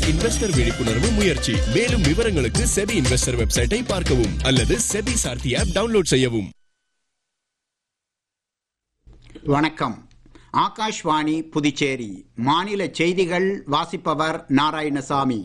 investor விழிப்புணர்வு முயற்சி மேலும் விவரங்களுக்கு செபி இன்வெஸ்டர் வெப்சைட்டை பார்க்கவும் அல்லது செபி சார்த்தி ஆப் டவுன்லோட் செய்யவும் வணக்கம் ஆகாஷ்வாணி புதுச்சேரி மாநில செய்திகள் வாசிப்பவர் நாராயணசாமி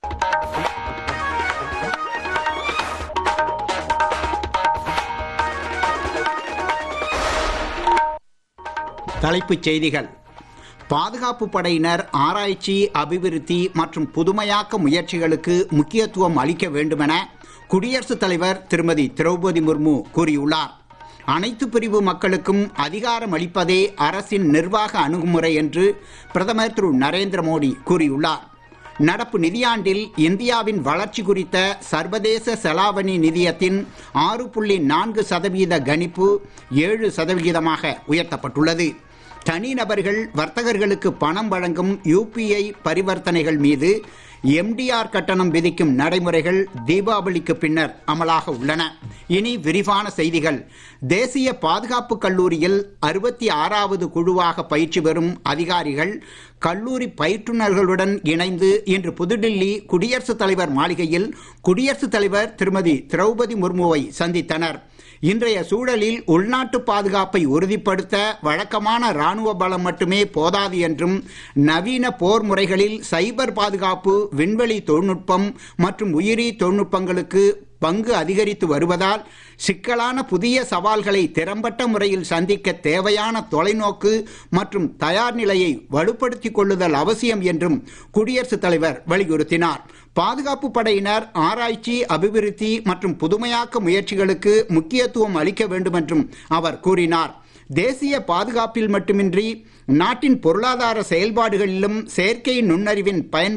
தலைப்புச் செய்திகள் பாதுகாப்பு படையினர் ஆராய்ச்சி அபிவிருத்தி மற்றும் புதுமையாக்க முயற்சிகளுக்கு முக்கியத்துவம் அளிக்க வேண்டுமென குடியரசுத் தலைவர் திருமதி திரௌபதி முர்மு கூறியுள்ளார் அனைத்து பிரிவு மக்களுக்கும் அதிகாரம் அளிப்பதே அரசின் நிர்வாக அணுகுமுறை என்று பிரதமர் திரு நரேந்திர மோடி கூறியுள்ளார் நடப்பு நிதியாண்டில் இந்தியாவின் வளர்ச்சி குறித்த சர்வதேச செலாவணி நிதியத்தின் ஆறு புள்ளி நான்கு சதவீத கணிப்பு ஏழு சதவிகிதமாக உயர்த்தப்பட்டுள்ளது தனிநபர்கள் வர்த்தகர்களுக்கு பணம் வழங்கும் யூபிஐ பரிவர்த்தனைகள் மீது எம்டிஆர் கட்டணம் விதிக்கும் நடைமுறைகள் தீபாவளிக்கு பின்னர் அமலாக உள்ளன இனி விரிவான செய்திகள் தேசிய பாதுகாப்பு கல்லூரியில் அறுபத்தி ஆறாவது குழுவாக பயிற்சி பெறும் அதிகாரிகள் கல்லூரி பயிற்றுநர்களுடன் இணைந்து இன்று புதுடில்லி குடியரசுத் தலைவர் மாளிகையில் குடியரசுத் தலைவர் திருமதி திரௌபதி முர்முவை சந்தித்தனர் இன்றைய சூழலில் உள்நாட்டு பாதுகாப்பை உறுதிப்படுத்த வழக்கமான ராணுவ பலம் மட்டுமே போதாது என்றும் நவீன போர் முறைகளில் சைபர் பாதுகாப்பு விண்வெளி தொழில்நுட்பம் மற்றும் உயிரி தொழில்நுட்பங்களுக்கு பங்கு அதிகரித்து வருவதால் சிக்கலான புதிய சவால்களை திறம்பட்ட முறையில் சந்திக்க தேவையான தொலைநோக்கு மற்றும் தயார் நிலையை வலுப்படுத்திக் கொள்ளுதல் அவசியம் என்றும் குடியரசுத் தலைவர் வலியுறுத்தினார் பாதுகாப்பு படையினர் ஆராய்ச்சி அபிவிருத்தி மற்றும் புதுமையாக்க முயற்சிகளுக்கு முக்கியத்துவம் அளிக்க வேண்டும் என்றும் அவர் கூறினார் தேசிய பாதுகாப்பில் மட்டுமின்றி நாட்டின் பொருளாதார செயல்பாடுகளிலும் செயற்கை நுண்ணறிவின் பயன்